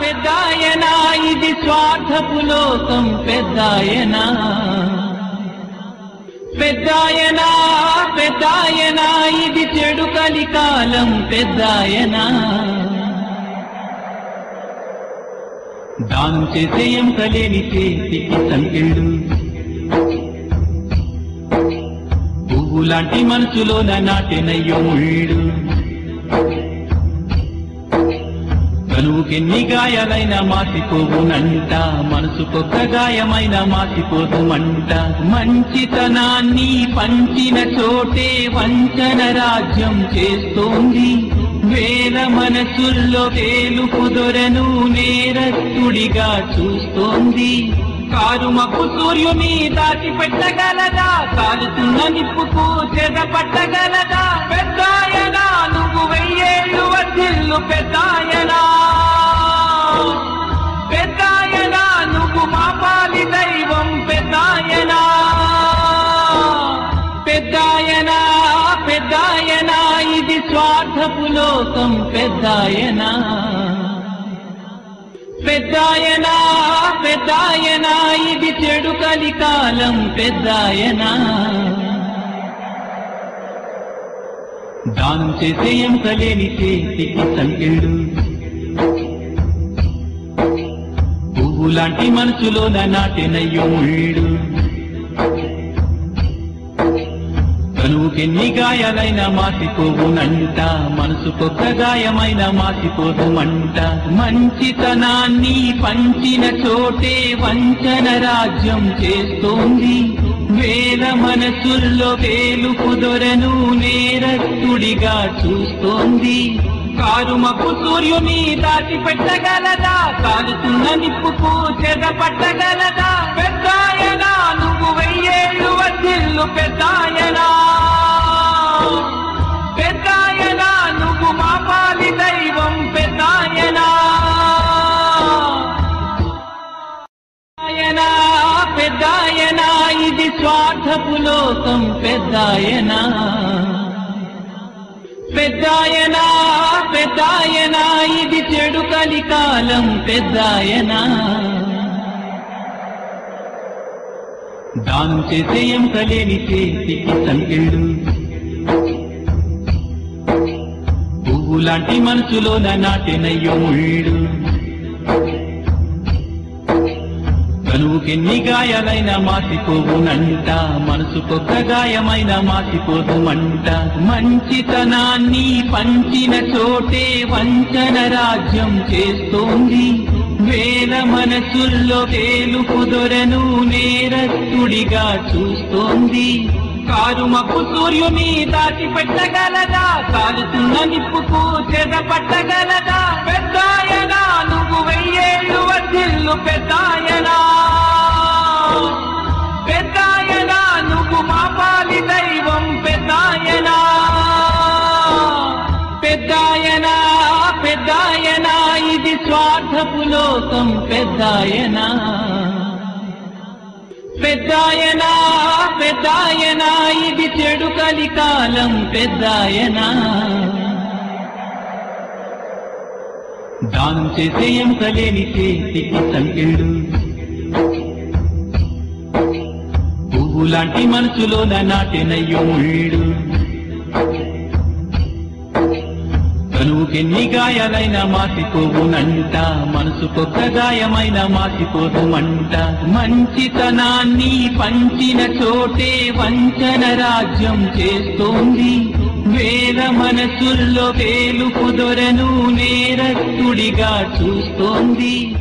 పెద్దాయనా ఇది స్వార్థపు లోకం పెద్దాయనా పెద్దాయనా పెద్దాయనా ఇది చెడు కలికాలం పెద్దాయనా దానం చేసే ఎంత లేని చేతికి సంకెళ్ళు పువ్వు లాంటి మనసులోన నాటెనయ్యో ముళ్ళు కనువుకెన్ని గాయాలైనా మాసిపోవునంట మనసుకొక్క గాయమైన మాసిపోదుమంట మంచితనాన్ని పంచిన చోటే వంచన రాజ్యం చేస్తోంది వేల మనసుల్లో తేలుపు దొరను నేరస్తుడిగా చూస్తోంది కారు మప్పు సూర్యుని దాచి పెట్టగలదా కాలుతున్న నిప్పుకు చెద పట్టగలదా పెద్దాయనా నువ్వు వెయ్యేళ్ళు వర్ధిల్లు పెద్దాయనా పెద్దాయనా నువ్వు మా పాలి దైవం పెద్దాయనా పెద్దాయనా పెద్దాయనా ఇది స్వార్థపు లోకం పెద్దాయనా పెద్దాయనా పెద్దాయనా ఇది చెడు కలికాలం పెద్దాయనా దానం చేసే ఎంత లేని చేతికి సంకెళ్ళు పువ్వు లాంటి మనసులోన నాటెనయ్యో ముళ్ళు కనువుకెన్ని గాయాలైనా మాసిపోవునంట మనసుకొక్క గాయమైన మాసిపోదుమంట మంచితనాన్ని పంచిన చోటే వంచన రాజ్యం చేస్తోంది వేల మనసుల్లో వేలుపు దొరను నేరస్తుడిగా చూస్తోంది కారు మప్పు సూర్యుని దాచి పెట్టగలదా కాలుతున్న నిప్పుకు చెద పట్టగలదా పెద్దాయనా నువ్వు వెయ్యేళ్ళు వర్ధిల్లు పెద్దాయనా పెద్దాయనా నువ్వు మా పాలి దైవం పెద్దాయనా పెద్దాయనా పెద్దాయనా ఇది స్వార్థపు లోకం పెద్దాయనా పెద్దాయనా పెద్దాయనా ఇది చెడు కలికాలం పెద్దాయనా దానం చేసే ఎంత లేని చేతికి సంకెళ్ళు పువ్వు లాంటి మనసులోన నాటెనయ్యో ముళ్ళు కనువుకెన్ని గాయాలైనా మాసిపోవునంట మనసుకొక్క గాయమైన మాసిపోదుమంట మంచితనాన్ని పంచిన చోటే వంచన రాజ్యం చేస్తోంది వేల మనసుల్లో తేలుపు దొరను నేరస్తుడిగా చూస్తోంది కారు మప్పు సూర్యుని దాచి పెట్టగలదా కాలుతున్న నిప్పుకు చెద పట్టగలదా పెద్దాయనా నువ్వు వెయ్యేళ్ళు వర్ధిల్లు పెద్దాయనా పెద్దాయనా నువ్వు మా పాలి దైవం పెద్దాయనా పెద్దాయనా పెద్దాయనా ఇది స్వార్థపు లోకం పెద్దాయనా పెద్దాయనా పెద్దాయనా ఇది చెడు కలికాలం పెద్దాయనా దానం చేసే ఎంత లేని చేతికి సంకెళ్ళు పువ్వు లాంటి మనసులోన నాటెనయ్యో ముళ్ళు కనువుకెన్ని గాయాలైనా మాసిపోవునంట మనసుకొక్క గాయమైన మాసిపోదుమంట మంచితనాన్ని పంచిన చోటే వంచన రాజ్యం చేస్తోంది వేల మనసుల్లో తేలుపు దొరను నేరస్తుడిగా చూస్తోంది